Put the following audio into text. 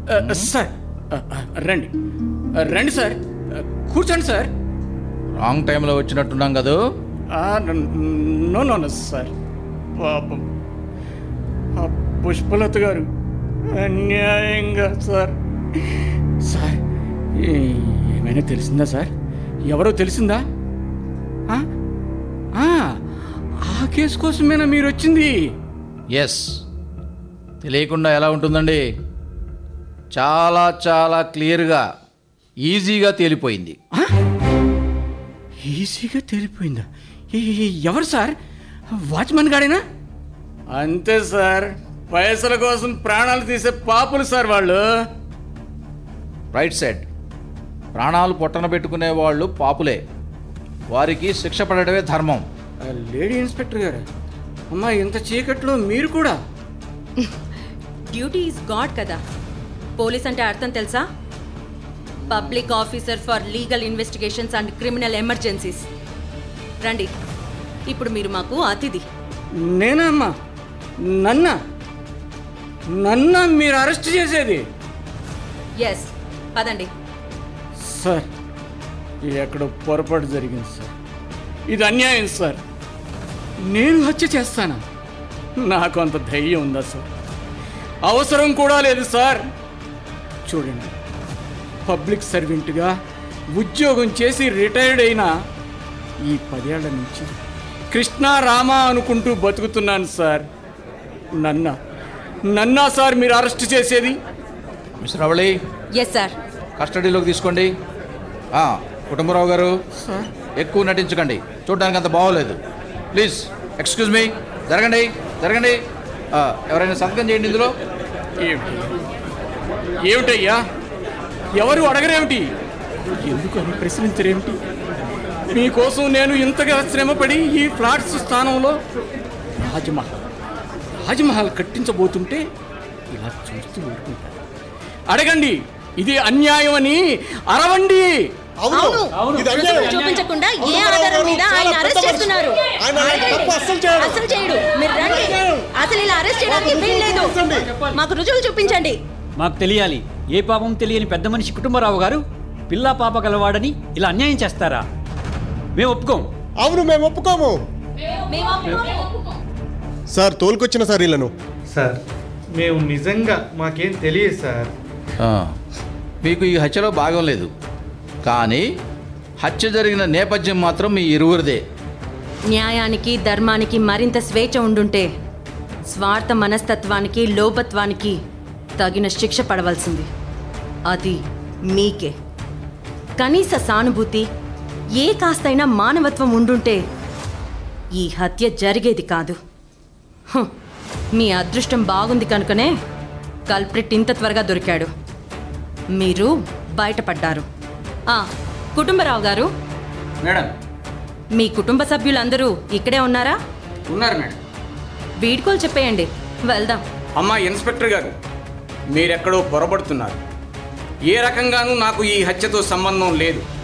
ఆ, సార్ ఆ, ఆ, రండి ఆ, రండి సార్ ఆ, కూర్చోండి సార్ రాంగ్ టైంలో వచ్చినట్టున్నాం కదూ ఆ, న- నో నో నో సార్ పాపం ఆ పుష్పలత గారు అన్యాయంగా సార్ సార్ ఏ- ఏమైనా తెలిసిందా సార్ ఎవరో తెలిసిందా ఆ? ఆ, ఆ కేసు కోసమేనా మీరు వచ్చింది ఎస్ తెలియకుండా ఎలా ఉంటుందండి చాలా చాలా క్లియర్గా ఈజీగా తేలిపోయింది ఆ? ఈజీగా తేలిపోయిందా ఏ- ఏ- ఎవరు సార్ వాచ్మెన్ గాడేనా అంతే సార్ పైసల కోసం ప్రాణాలు తీసే పాపులు సార్ వాళ్ళు రైట్ సైడ్ ప్రాణాలు పొట్టన పెట్టుకునే వాళ్ళు పాపులే వారికి శిక్ష పడటమే ధర్మం ఆ, లేడీ ఇన్స్పెక్టర్ గారు అమ్మా ఇంత చీకట్లో మీరు కూడా డ్యూటీ ఈజ్ గాడ్ కదా పోలీస్ అంటే అర్థం తెలుసా public officer for legal investigations and criminal emergencies రండి ఇప్పుడు మీరు మాకు అతిథి నేనా అమ్మా నన్న నన్న మీరు అరెస్ట్ చేసేది ఎస్ పదండి సార్ ఎక్కడో పొరపాటు జరిగింది సార్ ఇది అన్యాయం సార్ నేను హత్య చేస్తానా నాకు అంత ధైర్యం ఉందా సార్ అవసరం కూడా లేదు సార్ చూడండి పబ్లిక్ సర్వెంట్గా ఉద్యోగం చేసి రిటైర్డ్ అయిన ఈ పదేళ్ల నుంచి కృష్ణా రామ అనుకుంటూ బతుకుతున్నాను సార్ నన్న నన్నా సార్ మీరు అరెస్ట్ చేసేది మిస్టర్ అవళి ఎస్ సార్ కస్టడీలోకి తీసుకోండి ఆ, కుటుంబరావు గారు సార్ ఎక్కువ నటించకండి చూడడానికి అంత బాగోలేదు ప్లీజ్ ఎక్స్క్యూజ్ మీ జరగండి జరగండి ఆ, ఎవరైనా సంతకం చేయండి ఇందులో ఏమిటి ఏమిటయ్యా ఎవరు అడగరేమిటి ఎందుకు అని ప్రశ్నించరేమిటి మీకోసం నేను ఇంతగా శ్రమపడి ఈ ఫ్లాట్స్ స్థానంలో రాజమహల్ రాజమహల్ కట్టించబోతుంటే ఇలా చూస్తూ ఊరుకుంటాను అడగండి ఇది అన్యాయం అని అరవండి అవును ఇది రుజువులు అన్యాయం. చూపించకుండా ఏ కుటుంబరావు ఆధారం గారు మీద చాలా ఆయన పెద్ద అరెస్ట్ మనిషి. చేస్తున్నారు ఆయన అడగండి. తప్పు అస్సలు చేయడు. అస్సలు చేయడు మీరు రండి అసలు ఇలా అరెస్ట్ చేయడానికి మాకు వీల్లేదు చూపించండి. మాకు రుజువులు చూపించండి మాకు తెలియాలి ఏ పాపం తెలియని పెద్ద మనిషి కుటుంబరావు గారు పిల్లా పాప గలవాడని ఇలా అన్యాయం చేస్తారా మేము ఒప్పుకోం అవును మేము ఒప్పుకోము సార్ తోలుకొచ్చిన సార్ వీళ్ళను సార్ మేము నిజంగా మాకేం తెలియదు సార్ ఆ, మీకు ఈ హత్యలో భాగం లేదు కానీ హత్య జరిగిన నేపథ్యం మాత్రం మీ ఇరువురిదే న్యాయానికి ధర్మానికి మరింత స్వేచ్ఛ ఉండుంటే స్వార్థ మనస్తత్వానికి లోపత్వానికి తగిన శిక్ష పడవలసింది అది మీకే కనీస సానుభూతి ఏ కాస్తైనా మానవత్వం ఉండుంటే ఈ హత్య జరిగేది కాదు హుం, మీ అదృష్టం బాగుంది కనుకనే కల్ప్రిట్ ఇంత త్వరగా దొరికాడు మీరు బయటపడ్డారు ఆ, కుటుంబరావు గారు మేడం మీ కుటుంబ సభ్యులందరూ ఇక్కడే ఉన్నారా ఉన్నారు మేడం వీడ్కోలు చెప్పేయండి వెళ్దాం అమ్మా ఇన్స్పెక్టర్ గారు మీరెక్కడో పొరబడుతున్నారు ఏ రకంగానూ నాకు ఈ హత్యతో సంబంధం లేదు